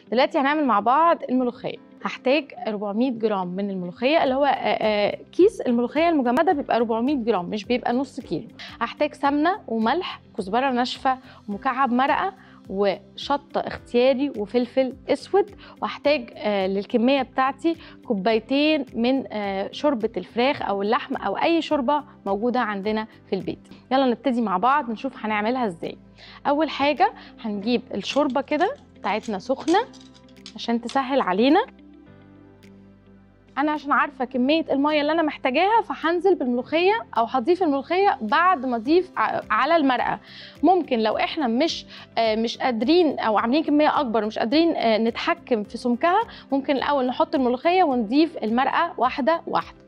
دلوقتي هنعمل مع بعض الملوخيه هحتاج 400 جرام من الملوخيه اللي هو آه، آه، كيس الملوخيه المجمده بيبقى 400 جرام مش بيبقى نص كيلو هحتاج سمنه وملح كزبره ناشفه ومكعب مرقه وشطه اختياري وفلفل اسود وهحتاج آه، للكميه بتاعتي كوبايتين من آه، شوربه الفراخ او اللحم او اي شوربه موجوده عندنا في البيت يلا نبتدي مع بعض نشوف هنعملها ازاي اول حاجه هنجيب الشوربه كده بتاعتنا سخنه عشان تسهل علينا انا عشان عارفه كميه الميه اللي انا محتاجاها فهنزل بالملوخيه او هضيف الملوخيه بعد ما اضيف ع- على المرقه ممكن لو احنا مش آه، مش قادرين او عاملين كميه اكبر ومش قادرين آه، نتحكم في سمكها ممكن الاول نحط الملوخيه ونضيف المرقه واحده واحده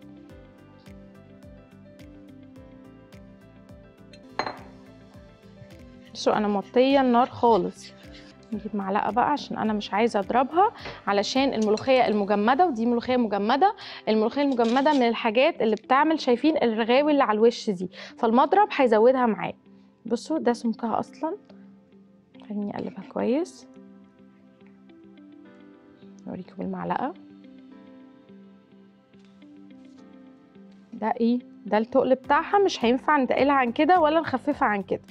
بصوا انا موطيه النار خالص نجيب معلقه بقى عشان انا مش عايزه اضربها علشان الملوخيه المجمده ودي ملوخيه مجمده الملوخيه المجمده من الحاجات اللي بتعمل شايفين الرغاوي اللي على الوش دي فالمضرب هيزودها معايا بصوا ده سمكها اصلا خليني اقلبها كويس اوريكم بالمعلقه ده ايه ده التقل بتاعها مش هينفع نتقلها عن كده ولا نخففها عن كده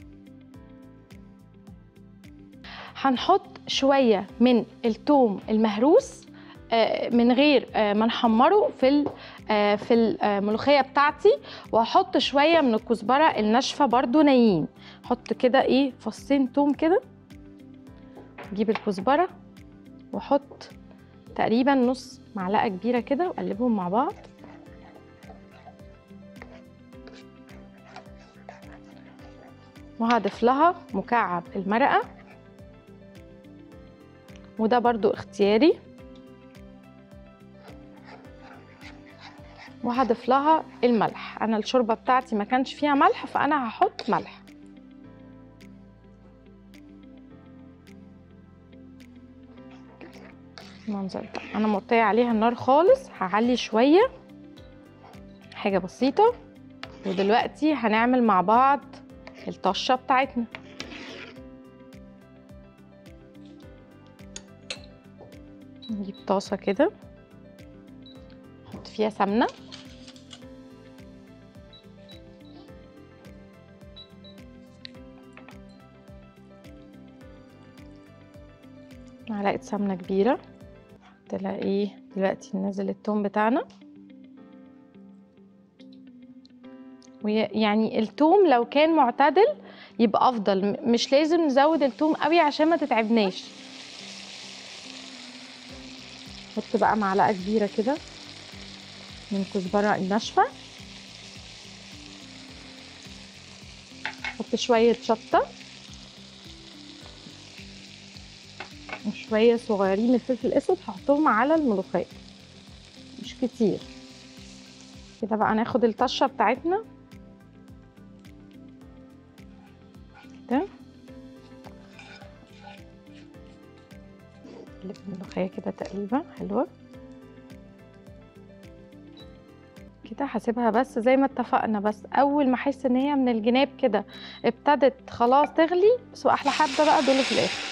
هنحط شويه من التوم المهروس آه، من غير آه، ما نحمره في ال- آه، في الملوخيه بتاعتي وهحط شويه من الكزبره الناشفه برضو نيين احط كده ايه فصين توم كده اجيب الكزبره واحط تقريبا نص معلقه كبيره كده واقلبهم مع بعض وهضيف لها مكعب المرقه وده برضو اختياري وهضيف لها الملح انا الشوربه بتاعتي ما كانش فيها ملح فانا هحط ملح المنظر ده انا موطيه عليها النار خالص هعلي شويه حاجه بسيطه ودلوقتي هنعمل مع بعض الطشه بتاعتنا نجيب طاسه كده نحط فيها سمنه معلقه سمنه كبيره نحط لها ايه دلوقتي ننزل التوم بتاعنا ويعني التوم لو كان معتدل يبقى افضل م- مش لازم نزود التوم قوي عشان ما تتعبناش نحط بقى معلقه كبيره كده من الكزبره الناشفه نحط شويه شطه وشويه صغيرين من الفلفل الاسود هحطهم على الملوخيه مش كتير كده بقى ناخد الطشه بتاعتنا كده نقلب الملوخيه كده تقريبا حلوه كده هسيبها بس زي ما اتفقنا بس اول ما احس ان هي من الجناب كده ابتدت خلاص تغلي بس احلى حبه بقى دول في الاخر